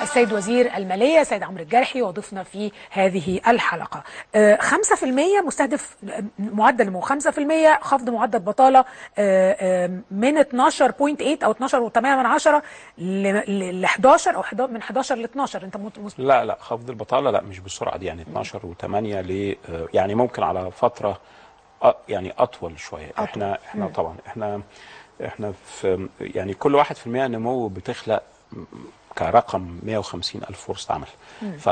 السيد وزير المالية سيد عمرو الجرحي وضيفنا في هذه الحلقة آه، 5% مستهدف آه، معدل نمو 5% خفض معدل بطالة آه، آه، من 12.8 أو 12.8 من عشرة ل 11 أو 11 من 11 ل 12 أنت مت- مس- لا لا خفض البطاله لا مش بالسرعه دي يعني 12 و8 ل آه، يعني ممكن على فتره أ- يعني اطول شويه أطول. احنا احنا طبعا احنا احنا في يعني كل 1% نمو بتخلق كرقم 150 ألف فرصة عمل ف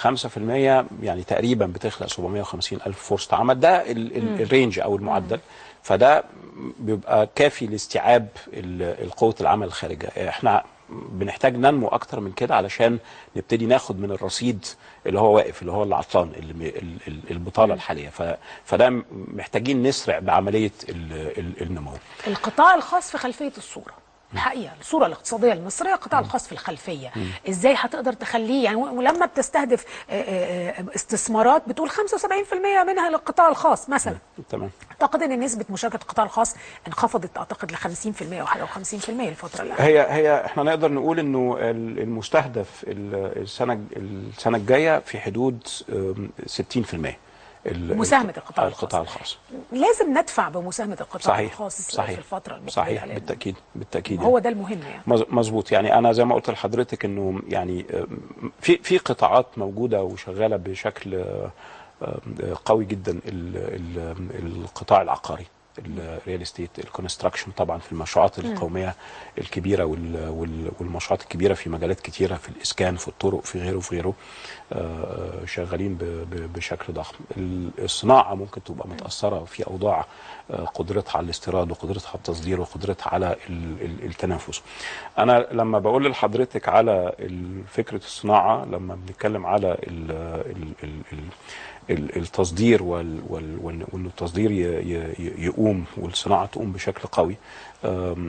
5% يعني تقريبا بتخلق 750 ألف فرصة عمل ده ال- ال- الرينج أو المعدل فده بيبقى كافي لاستيعاب ال- القوة العمل الخارجية احنا بنحتاج ننمو اكتر من كده علشان نبتدي ناخد من الرصيد اللي هو واقف اللي هو العطلان اللي م- ال- ال- البطاله الحاليه ف- فده م- محتاجين نسرع بعمليه ال- ال- النمو القطاع الخاص في خلفية الصورة الحقيقة الصورة الاقتصادية المصرية القطاع الخاص في الخلفية ازاي هتقدر تخليه يعني ولما بتستهدف آه، آه، آه، استثمارات بتقول 75% منها للقطاع الخاص مثلا تمام اعتقد ان نسبه مشاركه القطاع الخاص انخفضت اعتقد ل 50% او حاجه و 50% الفتره الاخيره هي هي احنا نقدر نقول انه ال- المستهدف ال- السنه السنه الجايه في حدود أم، 60% ال- مساهمة القطاع الخاص. القطاع الخاص لازم ندفع بمساهمه القطاع صحيح الخاص صحيح في الفتره المقبله صحيح لأن بالتاكيد بالتاكيد هو ده المهم يعني مز- مظبوط يعني انا زي ما قلت لحضرتك انه يعني أم، في في قطاعات موجوده وشغاله بشكل أه، أه، قوي جدا ال- ال- القطاع العقاري الريال استيت الكونستراكشن طبعا في المشروعات القوميه الكبيره وال- وال- والمشروعات الكبيره في مجالات كتيره في الاسكان في الطرق في غيره في غيره آه، شغالين ب- ب- بشكل ضخم ال- الصناعه ممكن تبقى متاثره في اوضاع آه، قدرتها على الاستيراد وقدرتها على التصدير وقدرتها على ال- ال- التنافس انا لما بقول لحضرتك على ال- فكره الصناعه لما بنتكلم على ال ال ال ال ال- التصدير وال- وال- وان وإن التصدير ي- ي- يقوم والصناعه تقوم بشكل قوي آم،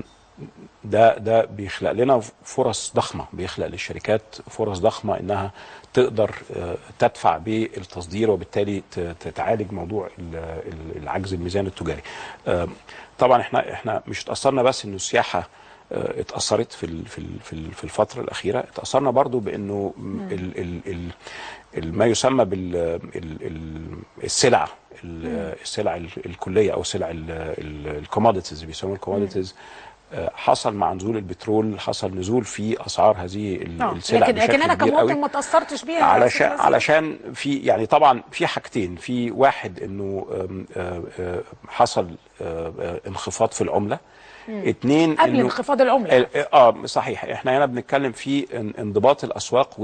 ده ده بيخلق لنا فرص ضخمه بيخلق للشركات فرص ضخمه انها تقدر آه، تدفع بالتصدير وبالتالي ت- تتعالج موضوع ال- ال- العجز الميزاني التجاري. آم، طبعا احنا احنا مش اتاثرنا بس انه السياحه آه، اتاثرت في ال- في ال- في ال- في الفتره الاخيره اتاثرنا برضو بانه ال ال ال ال- ما يسمى بال ال- ال- السلع ال- السلع ال- الكليه او السلع الكوموديتيز بيسموها الكوموديتيز حصل مع نزول البترول حصل نزول في اسعار هذه ال- آه، السلع لكن لكن بشكل انا كبير كمواطن قوي. ما تاثرتش بيها يا علشان أستاذ وزير. علشان في يعني طبعا في حاجتين في واحد انه آم، آه، آه، حصل آه، آه، انخفاض في العمله اتنين قبل إنه- انخفاض العمله ال- اه صحيح احنا هنا بنتكلم في ان- انضباط الاسواق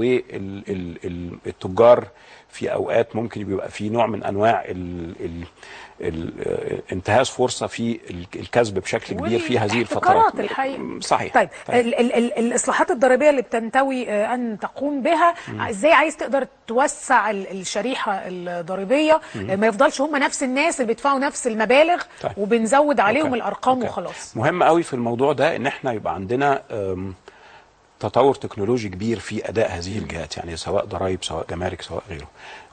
والتجار في اوقات ممكن بيبقى في نوع من انواع ال ال ال انتهاز فرصه في ال- الكسب بشكل كبير في هذه الفترات والاحتكارات الحقيقة. صحيح طيب, ال ال ال الاصلاحات الضريبيه اللي بتنتوي آه، ان تقوم بها ازاي عايز تقدر توسع ال- الشريحه الضريبيه آه، ما يفضلش هم نفس الناس اللي بيدفعوا نفس المبالغ طيب. وبنزود عليهم أوكي. الارقام أوكي. وخلاص مهم قوي في الموضوع ده ان احنا يبقى عندنا أم، تطور تكنولوجي كبير في اداء هذه الجهات يعني سواء ضرائب سواء جمارك سواء غيره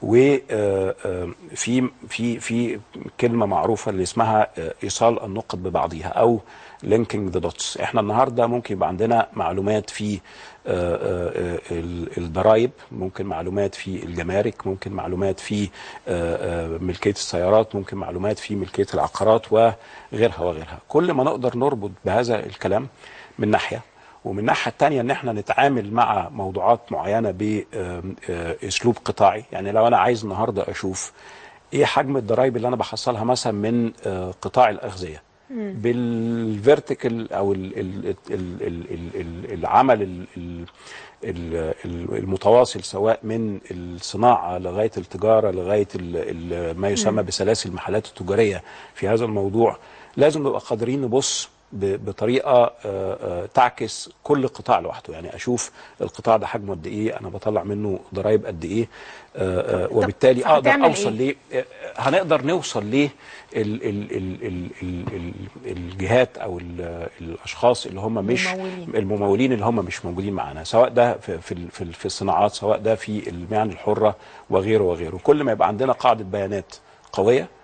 وفي في في كلمه معروفه اللي اسمها آه، ايصال النقط ببعضها او لينكينج ذا دوتس احنا النهارده ممكن يبقى عندنا معلومات في آه، آه، آه، ال- الضرائب ممكن معلومات في الجمارك ممكن معلومات في آه، آه، ملكيه السيارات ممكن معلومات في ملكيه العقارات وغيرها وغيرها كل ما نقدر نربط بهذا الكلام من ناحيه ومن الناحيه الثانيه ان احنا نتعامل مع موضوعات معينه باسلوب قطاعي يعني لو انا عايز النهارده اشوف ايه حجم الضرائب اللي انا بحصلها مثلا من آه، قطاع الاغذيه بالفيرتيكال او ال ال ال ال ال ال العمل ال ال ال- ال- المتواصل سواء من الصناعه لغايه التجاره لغايه ال ال ما يسمى بسلاسل المحلات التجاريه في هذا الموضوع لازم نبقى قادرين نبص ب- بطريقه آه، آه، تعكس كل قطاع لوحده يعني اشوف القطاع ده حجمه قد ايه انا بطلع منه ضرائب قد ايه آه، آه، وبالتالي اقدر هتعمل اوصل إيه؟ ليه آه، هنقدر نوصل ليه ال ال ال ال ال ال الجهات او ال- الاشخاص اللي هم مش الممولين. الممولين اللي هم مش موجودين معانا سواء ده في في ال- في, ال- في الصناعات سواء ده في المهن الحره وغيره وغيره كل ما يبقى عندنا قاعده بيانات قويه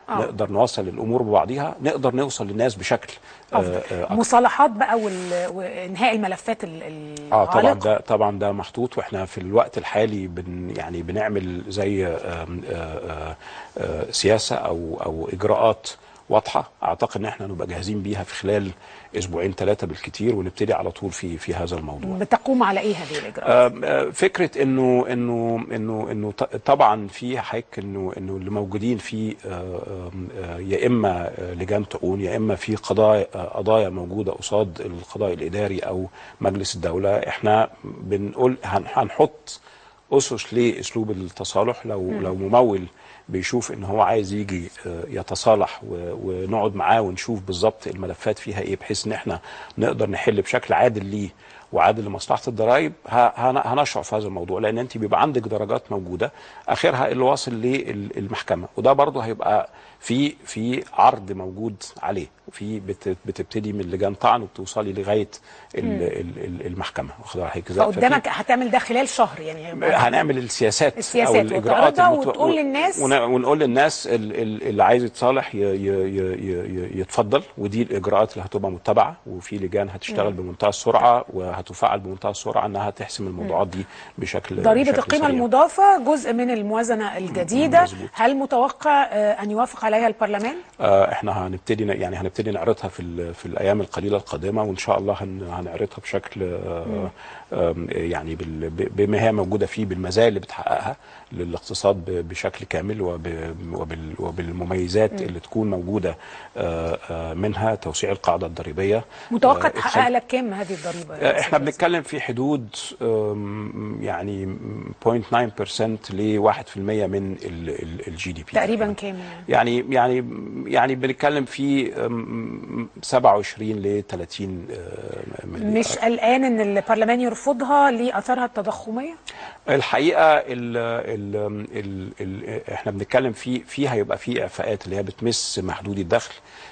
آه. نقدر نوصل الامور ببعضيها نقدر نوصل للناس بشكل آه، أفضل. آه، أكتر. مصالحات بقى وال- وانهاء الملفات ال- اه طبعا العالقة. ده طبعا ده محطوط واحنا في الوقت الحالي بن يعني بنعمل زي آم، آه، آه، آه، سياسه او او اجراءات واضحه اعتقد ان احنا نبقى جاهزين بيها في خلال اسبوعين ثلاثه بالكتير ونبتدي على طول في في هذا الموضوع بتقوم على ايه هذه الاجراءات؟ آم، آه، فكره انه انه انه انه ط- طبعا في حضرتك انه انه اللي موجودين في آه، آم، آه، يا اما آه، لجان تقون يا اما في قضايا آه، قضايا موجوده قصاد القضاء الاداري او مجلس الدوله احنا بنقول هن- هنحط اسس لاسلوب التصالح لو لو ممول بيشوف ان هو عايز يجي آه، يتصالح و- ونقعد معاه ونشوف بالظبط الملفات فيها ايه بحيث ان احنا نقدر نحل بشكل عادل ليه وعادل لمصلحه الضرائب ه- هن- هنشرع في هذا الموضوع لان انت بيبقى عندك درجات موجوده اخرها اللي واصل للمحكمه وده برضه هيبقى في في عرض موجود عليه وفي بت- بتبتدي من لجان طعن وبتوصلي لغايه ال- ال- ال- المحكمه واخد بالك ازاي؟ ففي- فقدامك هتعمل ده خلال شهر يعني هيبقى- هنعمل السياسات السياسات او الاجراءات وتعرضها المت- وتقول للناس- ون- ونقول للناس ال- ال- اللي عايز يتصالح ي- ي- ي- ي- يتفضل ودي الاجراءات اللي هتبقى متبعه وفي لجان هتشتغل بمنتهى السرعه وهتفعل بمنتهى السرعه انها تحسم الموضوعات دي بشكل ضريبة بشكل القيمة سريع. المضافة جزء من الموازنة الجديدة مظبوط. هل متوقع آه، أن يوافق عليها البرلمان؟ آه، احنا هنبتدي ن- يعني هنبتدي نعرضها في ال- في الايام القليله القادمه وان شاء الله هن- هنعرضها بشكل آه، آم، يعني بال- ب- بما هي موجوده فيه بالمزايا اللي بتحققها للاقتصاد ب- بشكل كامل وب- وبال- وبالمميزات اللي تكون موجوده آه، آه، منها توسيع القاعده الضريبيه متوقع آه، تحقق لك كام هذه الضريبة؟ يا آه، احنا أستاذ بنتكلم في حدود آم، يعني 0.9% ل 1% من الجي دي بي تقريبا كام يعني؟ يعني يعني يعني بنتكلم في أم، 27 ل 30 آه، مليار مش قلقان ان البرلمان يرفضها لاثارها التضخميه؟ الحقيقه ال ال ال ال احنا بنتكلم في في هيبقى في اعفاءات اللي هي بتمس محدودي الدخل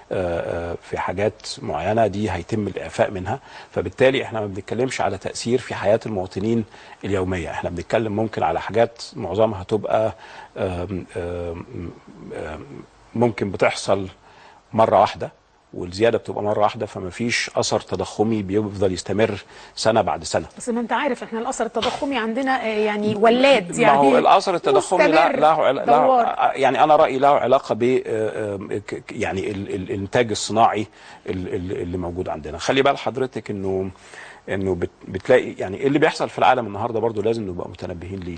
آه، آه، في حاجات معينه دي هيتم الاعفاء منها فبالتالي احنا ما بنتكلمش على تاثير في حياه المواطنين اليوميه احنا بنتكلم ممكن على حاجات معظمها تبقى آم، آم، آم، ممكن بتحصل مره واحده والزياده بتبقى مره واحده فما فيش اثر تضخمي بيفضل يستمر سنه بعد سنه بس ما انت عارف احنا الاثر التضخمي عندنا آه، يعني ولاد يعني ما هو الاثر التضخمي لا مستمر، له عل- دوار. له يعني انا رايي له علاقه ب آه، آه، ك- ك- يعني ال- ال- الانتاج الصناعي ال- ال- اللي موجود عندنا خلي بال حضرتك انه انه بت- بتلاقي يعني إيه اللي بيحصل في العالم النهارده برضو لازم نبقى متنبهين ليه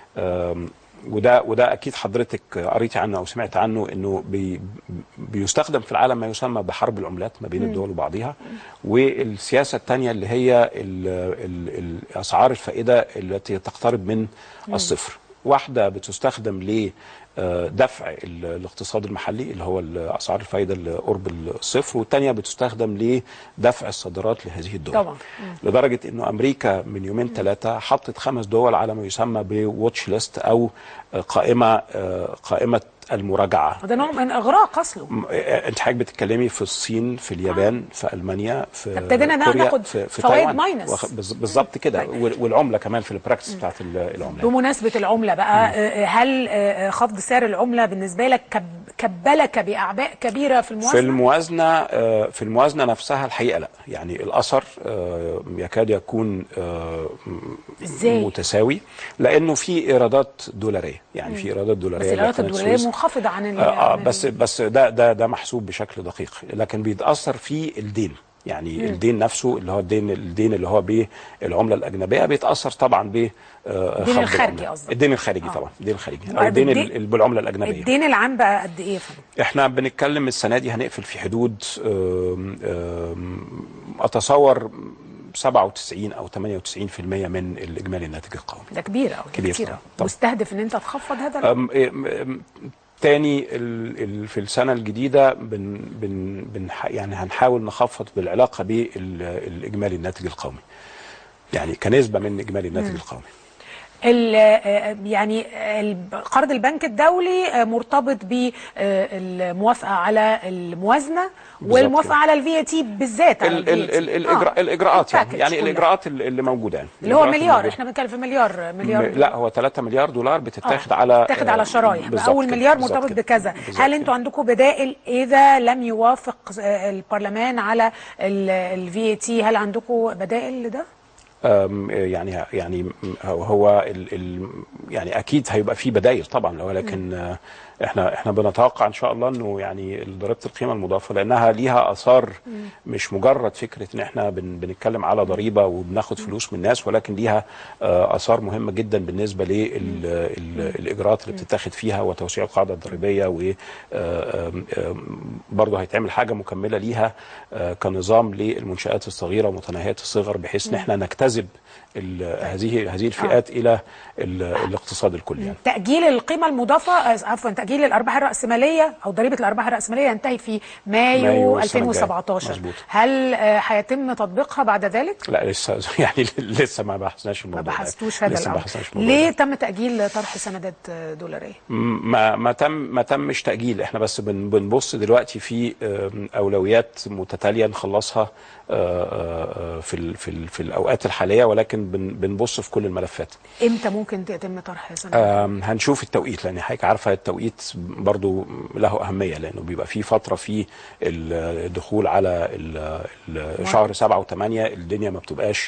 آم، وده وده اكيد حضرتك قريتي عنه او سمعت عنه انه بي بيستخدم في العالم ما يسمى بحرب العملات ما بين الدول وبعضها والسياسه الثانيه اللي هي ال ال الاسعار الفائده التي تقترب من الصفر واحده بتستخدم ل آه، دفع ال- الاقتصاد المحلي اللي هو اسعار الفائده اللي قرب الصفر والثانيه بتستخدم لدفع الصادرات لهذه الدول طبعا. لدرجه انه امريكا من يومين ثلاثه حطت خمس دول على ما يسمى بواتش ليست او قائمه آه، قائمه المراجعه ده نوع من اغراق اصله م- آه، انت حضرتك بتتكلمي في الصين في اليابان في المانيا في ابتدينا نا- كوريا ناخد في, في فوائد تايوان ماينس. واخ- بالز- بالظبط كده طيب. وال- والعمله كمان في البراكتس بتاعت ال- العملات بمناسبة العملة بقى آه، هل آه، خفض سعر العملة بالنسبة لك كب- كبلك بأعباء كبيرة في في الموازنة؟ الموازنه آه، في الموازنه نفسها الحقيقه لا يعني الاثر آه، يكاد يكون آه، م- إزاي؟ متساوي لانه في ايرادات دولاريه يعني في ايرادات دولاريه بس الإيرادات لقناة الدولارية سويس. منخفضة عن ال- آه عن ال- بس بس ده ده ده محسوب بشكل دقيق لكن بيتاثر في الدين يعني الدين نفسه اللي هو الدين الدين اللي هو بالعمله الاجنبيه بيتاثر طبعا ب آه، الدين خفض الخارجي العملة. قصدك. الدين الخارجي آه. طبعا الدين الخارجي او بعد الدين الدين- ال- بالعمله الاجنبيه الدين العام بقى قد إيه يا فندم؟ احنا بنتكلم السنه دي هنقفل في حدود آم، آم، اتصور 97 او 98% من الاجمالي الناتج القومي ده كبير قوي كبير كتير طبعاً. قوي طبعاً. مستهدف ان انت تخفض هذا الرقم؟ أم إم- إم- تاني ال ال في السنة الجديدة بن بن بن يعني هنحاول نخفض بالعلاقة بالإجمالي الناتج القومي يعني كنسبة من إجمالي الناتج القومي ال- آه، يعني ال- قرض البنك الدولي آه، مرتبط بالموافقه على الموازنه بالظبط والموافقه كده. على الفي تي بالذات على ال ال ال ال الإجراء الاجراءات يعني, الباكج يعني كلها. الاجراءات اللي اللي موجوده يعني اللي هو الإجراءات مليار الموجودة. احنا بنتكلم في مليار مليار م- لا هو 3 مليار دولار بتتاخد آه، على بتاخد على شرايح بالظبط اول كده، مليار بالظبط مرتبط كده، بكذا بالظبط هل كده. انتوا عندكم بدائل اذا لم يوافق آه، البرلمان على الفي تي هل عندكم بدائل لده أم، يعني يعني هو- هو ال ال يعني اكيد هيبقى في بدائل طبعا ولكن آه، احنا احنا بنتوقع ان شاء الله انه يعني ضريبه القيمه المضافه لانها ليها اثار مش مجرد فكره ان احنا بن بنتكلم على ضريبه وبناخد فلوس من الناس ولكن ليها آه، اثار مهمه جدا بالنسبه للاجراءات اللي بتتاخد فيها وتوسيع القاعده الضريبيه و آه، آم، آم، برضه هيتعمل حاجه مكمله ليها آه، كنظام للمنشات الصغيره ومتناهيه الصغر بحيث ان احنا نجتذب ال- هذه هذه الفئات الى ال- الاقتصاد الكلي يعني. تأجيل القيمة المضافة آه، عفوا تأجيل الأرباح الرأسمالية أو ضريبة الأرباح الرأسمالية ينتهي في مايو, مايو السنة الجاية. 2017 مظبوط. هل آه، هيتم تطبيقها بعد ذلك؟ لا لسه يعني لسه ما بحثناش ما الموضوع ده. بحثتوش هذا لسه ما الأمر بحثناش الموضوع ليه ده. تم تأجيل طرح سندات آه، دولارية؟ ما ما تم ما تمش تأجيل احنا بس بن بنبص دلوقتي في آم، اولويات متتاليه نخلصها آه، آه، آه، في ال في ال في الاوقات الحاليه ولكن بن بنبص في كل الملفات إمتى ممكن يتم طرح سندات؟ آم، هنشوف التوقيت لان حضرتك عارفه التوقيت برضو له اهميه لانه بيبقى في فتره في الدخول على ال- ال- شهر سبعة وثمانية الدنيا ما بتبقاش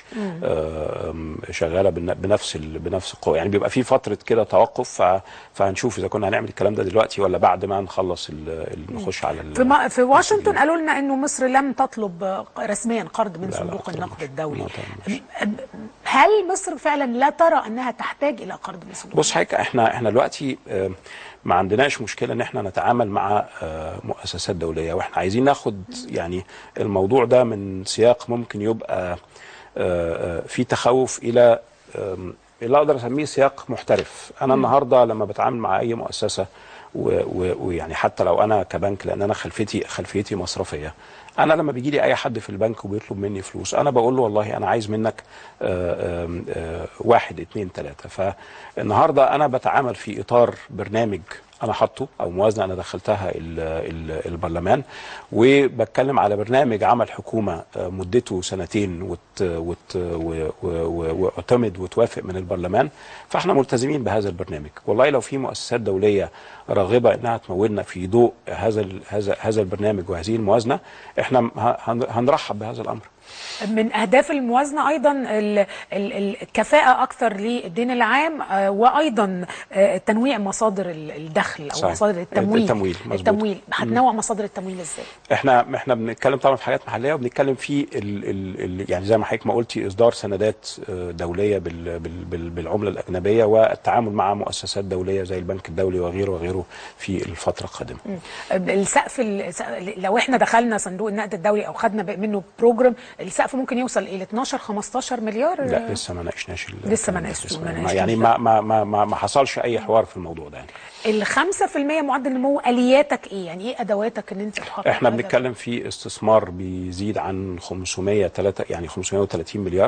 آم، شغاله بن- بنفس ال- بنفس القوه يعني بيبقى في فتره كده توقف ف- فهنشوف اذا كنا هنعمل الكلام ده دلوقتي ولا بعد ما نخلص ال- ال- نخش على ال- في, ما في واشنطن قالوا لنا انه مصر لم تطلب آه، رسميا قرض من لا، لا، صندوق ما النقد طلبناش. الدولي ما طلبناش. هل مصر فعلا لا ترى انها تحتاج الى قرض من صندوق بص حضرتك احنا احنا دلوقتي آه، ما عندناش مشكله ان احنا نتعامل مع آه، مؤسسات دوليه واحنا عايزين ناخد يعني الموضوع ده من سياق ممكن يبقى آه، آه، في تخوف الى آم، اللي اقدر اسميه سياق محترف انا النهارده لما بتعامل مع اي مؤسسه و- و- ويعني حتى لو انا كبنك لان انا خلفيتي خلفيتي مصرفيه انا لما بيجي لي اي حد في البنك وبيطلب مني فلوس انا بقول له والله انا عايز منك آه، آم، آه، واحد اتنين تلاته فالنهارده انا بتعامل في اطار برنامج انا حاطه او موازنه انا دخلتها ال ال البرلمان وبتكلم على برنامج عمل حكومه آه، مدته سنتين وت وت و- و- و- واعتمد وتوافق من البرلمان فاحنا ملتزمين بهذا البرنامج والله لو في مؤسسات دوليه راغبه انها تمولنا في ضوء هذا ال- هذا هذا البرنامج وهذه الموازنه احنا ه- هن- هنرحب بهذا الامر من اهداف الموازنه ايضا ال- ال- الكفاءه اكثر للدين العام آه، وايضا آه، تنويع مصادر ال- الدخل او صحيح. مصادر التمويل التمويل، مظبوط. التمويل هتنوع مصادر التمويل ازاي؟ احنا احنا بنتكلم طبعا في حاجات محليه وبنتكلم في ال ال ال يعني زي ما حضرتك ما قلتي اصدار سندات آه، دوليه بال بال بال بالعمله الاجنبيه والتعامل مع مؤسسات دوليه زي البنك الدولي وغيره وغيره في الفتره القادمه. السقف ال- لو احنا دخلنا صندوق النقد الدولي او خدنا ب- منه بروجرام السقف ممكن يوصل الى 12 15 مليار لا لسه ما ناقشناش ال- لسه ما الكلام ده. ناقشتوش- لسه ما ما- ناقشتوش يعني ده. ما ما ما ما, ما حصلش اي حوار في الموضوع ده يعني. ال 5% معدل النمو الياتك ايه؟ يعني ايه ادواتك ان انت تحقق احنا هذا؟ بنتكلم في استثمار بيزيد عن 500 يعني 530 مليار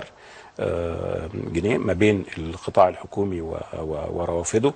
آه، جنيه ما بين القطاع الحكومي و- و- وروافده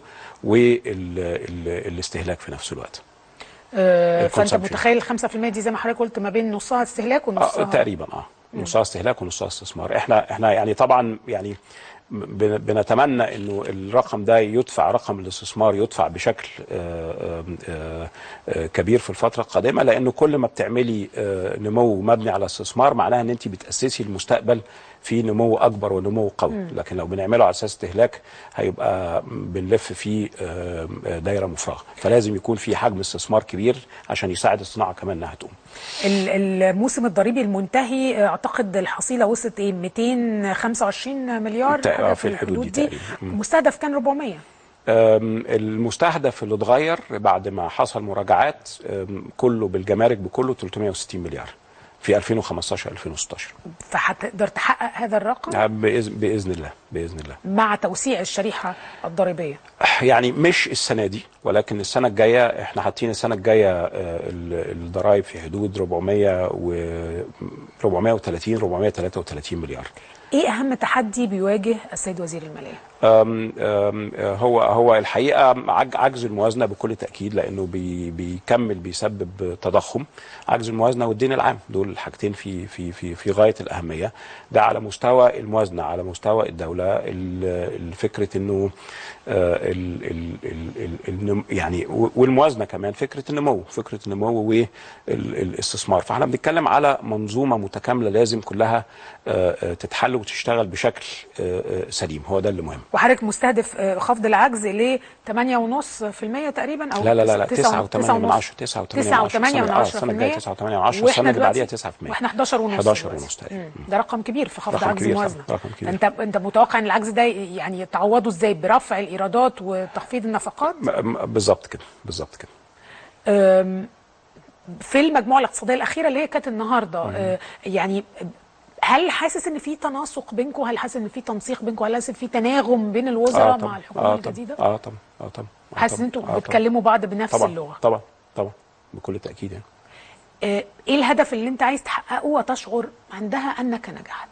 والاستهلاك في نفس الوقت آه، فانت الconsumption. متخيل ال 5% دي زي ما حضرتك قلت ما بين نصها استهلاك ونصها آه تقريبا اه نصها استهلاك ونصها استثمار احنا احنا يعني طبعا يعني بن- بنتمنى انه الرقم ده يدفع رقم الاستثمار يدفع بشكل آه، آه، آه، كبير في الفتره القادمه لانه كل ما بتعملي آه، نمو مبني على استثمار معناها ان انت بتاسسي المستقبل في نمو اكبر ونمو قوي لكن لو بنعمله على اساس استهلاك هيبقى بنلف في آه، دايره مفرغه فلازم يكون في حجم استثمار كبير عشان يساعد الصناعه كمان انها تقوم ال- الموسم الضريبي المنتهي آه، اعتقد الحصيله وصلت ايه 225 مليار تق- حاجة في الحدود دي تقريبا. مم. مستهدف كان 400 أم، المستهدف اللي اتغير بعد ما حصل مراجعات أم، كله بالجمارك بكله 360 مليار في 2015 2016 فهتقدر تحقق هذا الرقم بإذن, باذن الله باذن الله مع توسيع الشريحه الضريبيه يعني مش السنه دي ولكن السنه الجايه احنا حاطين السنه الجايه آه، ال- الضرايب في حدود 400 و 430 433 مليار ايه اهم تحدي بيواجه السيد وزير الماليه أم أم هو هو الحقيقه عج- عجز الموازنه بكل تاكيد لانه بي بيكمل بيسبب تضخم عجز الموازنه والدين العام دول الحاجتين في في في في غايه الاهميه ده على مستوى الموازنه على مستوى الدوله ال- الفكره انه آه، ال ال ال ال النم- يعني و- والموازنه كمان فكره النمو فكره النمو والاستثمار فاحنا بنتكلم على منظومه متكامله لازم كلها آه، آه، تتحل وتشتغل بشكل آه، آه، سليم هو ده اللي مهم وحضرتك مستهدف آه، خفض العجز ل 8.5% تقريبا او لا لا لا لا 9 9 من 10 9 9 و8 من 10 السنه الجايه 9 و8 من 10 السنه اللي بعديها 9 واحنا 11 ونص 11 دلوقتي. ونص تقريبا مم. ده رقم كبير في خفض رقم عجز كبير الموازنه طبعا، رقم كبير. انت انت متوقع ان العجز ده يعني تعوضه ازاي برفع الايرادات وتخفيض النفقات م- م- بالظبط كده بالظبط كده أم، في المجموعه الاقتصاديه الاخيره اللي هي كانت النهارده أه، يعني هل حاسس ان في تناسق بينكم هل حاسس ان في تنسيق بينكم هل حاسس ان في تناغم بين الوزراء طبعا مع الحكومه اه الجديده طبعا اه طبعا اه طبعا آه حاسس ان طبعاً. انتوا آه طبعاً. بتكلموا بعض بنفس طبعا اللغه طبعا طبعا بكل تاكيد يعني آه، ايه الهدف اللي انت عايز تحققه وتشعر عندها انك نجحت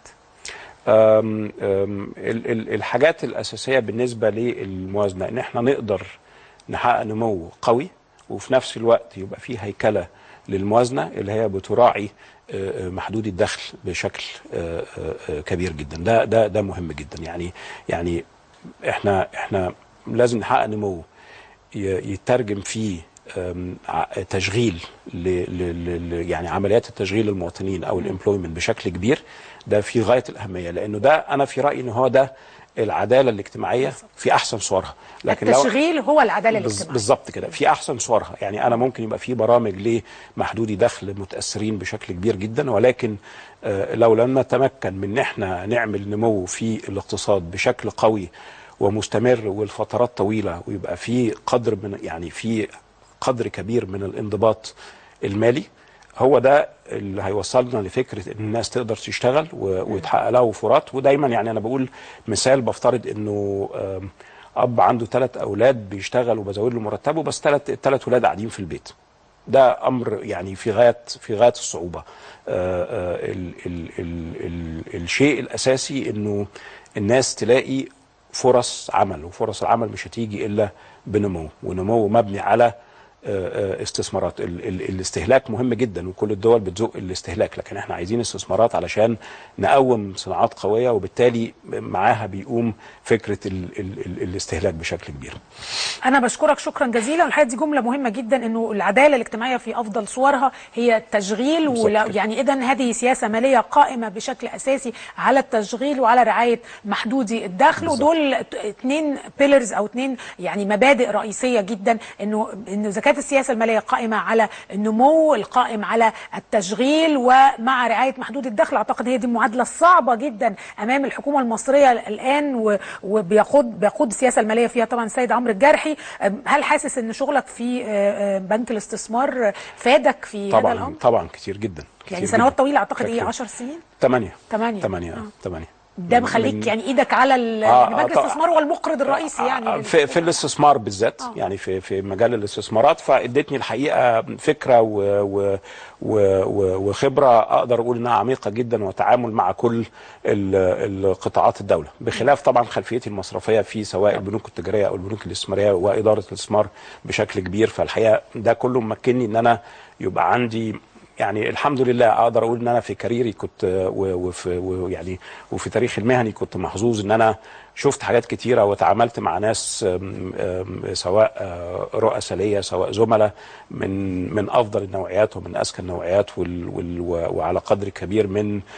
أم أم ال- ال- الحاجات الأساسية بالنسبة للموازنة إن إحنا نقدر نحقق نمو قوي وفي نفس الوقت يبقى في هيكلة للموازنة اللي هي بتراعي آه، آه، محدود الدخل بشكل آه، آه، آه، كبير جدا ده ده ده مهم جدا يعني يعني احنا احنا لازم نحقق نمو ي- يترجم فيه أم، ع- تشغيل ل ل ل ل- يعني عمليات التشغيل للمواطنين او الامبلويمنت بشكل كبير ده في غايه الاهميه لانه ده انا في رايي ان هو ده العداله الاجتماعيه في احسن صورها لكن لو التشغيل هو العداله بز- الاجتماعيه بالظبط كده في احسن صورها يعني انا ممكن يبقى في برامج لمحدودي دخل متاثرين بشكل كبير جدا ولكن آه، لو لم نتمكن من ان احنا نعمل نمو في الاقتصاد بشكل قوي ومستمر والفترات طويله ويبقى في قدر من يعني في قدر كبير من الانضباط المالي هو ده اللي هيوصلنا لفكره ان الناس تقدر تشتغل و- ويتحقق لها وفرات ودايما يعني انا بقول مثال بفترض انه آم، اب عنده ثلاث اولاد بيشتغل وبزود له مرتبه بس ثلاث الثلاث ولاد قاعدين في البيت ده امر يعني في غايه في غايه الصعوبه آه، آه، ال ال ال ال الشيء الاساسي انه الناس تلاقي فرص عمل وفرص العمل مش هتيجي الا بنمو ونمو مبني على آه، آه، استثمارات ال ال الاستهلاك مهم جدا وكل الدول بتزق الاستهلاك لكن احنا عايزين استثمارات علشان نقوم صناعات قويه وبالتالي معاها بيقوم فكره ال ال ال الاستهلاك بشكل كبير انا بشكرك شكرا جزيلا والحقيقه دي جمله مهمه جدا انه العداله الاجتماعيه في افضل صورها هي التشغيل بالظبط ولا كده. يعني اذا هذه سياسه ماليه قائمه بشكل اساسي على التشغيل وعلى رعايه محدودي الدخل بالظبط. ودول اثنين بيلرز او اثنين يعني مبادئ رئيسيه جدا انه انه اذا كانت السياسه الماليه قائمه على النمو القائم على التشغيل ومع رعايه محدود الدخل اعتقد هي دي المعادله الصعبه جدا امام الحكومه المصريه الان و- وبيقود بيقود السياسه الماليه فيها طبعا السيد عمرو الجرحي أم، هل حاسس ان شغلك في آه، آه، بنك الاستثمار فادك في هذا طبعا الامر؟ طبعا كتير جدا يعني كتير سنوات جداً. طويله اعتقد ايه كتير. 10 سنين؟ ثمانية ثمانية. ثمانية آه. ثمانية ده من- مخليك من- يعني ايدك على ال- آه، يعني بنك آه، طبعا. الاستثمار هو المقرض الرئيسي يعني في, في الاستثمار بالذات آه. يعني في في مجال الاستثمارات فادتني الحقيقه فكره و و و و وخبره اقدر اقول انها عميقه جدا وتعامل مع كل ال- القطاعات الدوله بخلاف طبعا خلفيتي المصرفيه في سواء البنوك التجاريه او البنوك الاستثماريه واداره الاستثمار بشكل كبير فالحقيقه ده كله ممكنني ان انا يبقى عندي يعني الحمد لله اقدر اقول ان انا في كاريري كنت و- وفي ويعني وفي تاريخي المهني كنت محظوظ ان انا شفت حاجات كتيره وتعاملت مع ناس أم، أم، سواء آه، رؤساء ليا سواء زملاء من من افضل النوعيات ومن اذكى النوعيات وال وال وعلى قدر كبير من ال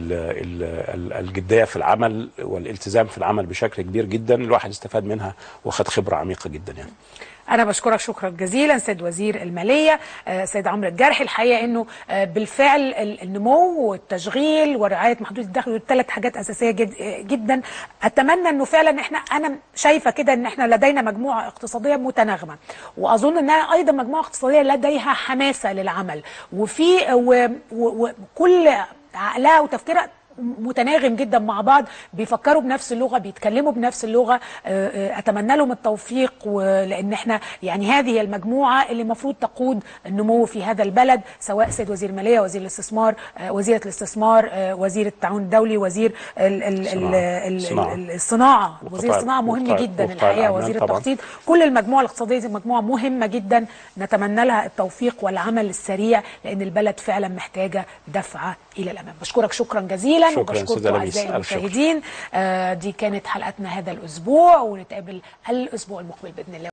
ال ال الجديه في العمل والالتزام في العمل بشكل كبير جدا الواحد استفاد منها وخد خبره عميقه جدا يعني أنا بشكرك شكرا جزيلا سيد وزير المالية آه، سيد عمرو الجرحي الحقيقة أنه آه، بالفعل ال- النمو والتشغيل ورعاية محدود الدخل دول ثلاث حاجات أساسية جد آه، جدا أتمنى أنه فعلا إحنا أنا شايفة كده أن إحنا لدينا مجموعة اقتصادية متناغمة وأظن أنها أيضا مجموعة اقتصادية لديها حماسة للعمل وفي و- و- وكل عقلها وتفكيرها متناغم جدا مع بعض بيفكروا بنفس اللغه بيتكلموا بنفس اللغه آه، آه، اتمنى لهم التوفيق ولان احنا يعني هذه هي المجموعه اللي المفروض تقود النمو في هذا البلد سواء سيد وزير الماليه وزير الاستثمار آه، وزيره الاستثمار آه، وزير التعاون الدولي وزير ال- ال- ال- الصناعة. ال- الصناعة. ال- الصناعه وقطاع- وزير الصناعه مهم وقطاع- جدا وقطاع الحقيقه الأعمال وزير طبعاً. التخطيط كل المجموعه الاقتصاديه دي مجموعه مهمه جدا نتمنى لها التوفيق والعمل السريع لان البلد فعلا محتاجه دفعه الى الامام بشكرك شكرا جزيلا شكراً وبشكركم أستاذة لميس. اعزائي ألف شكر. المشاهدين آه، دي كانت حلقتنا هذا الاسبوع ونتقابل الاسبوع المقبل باذن الله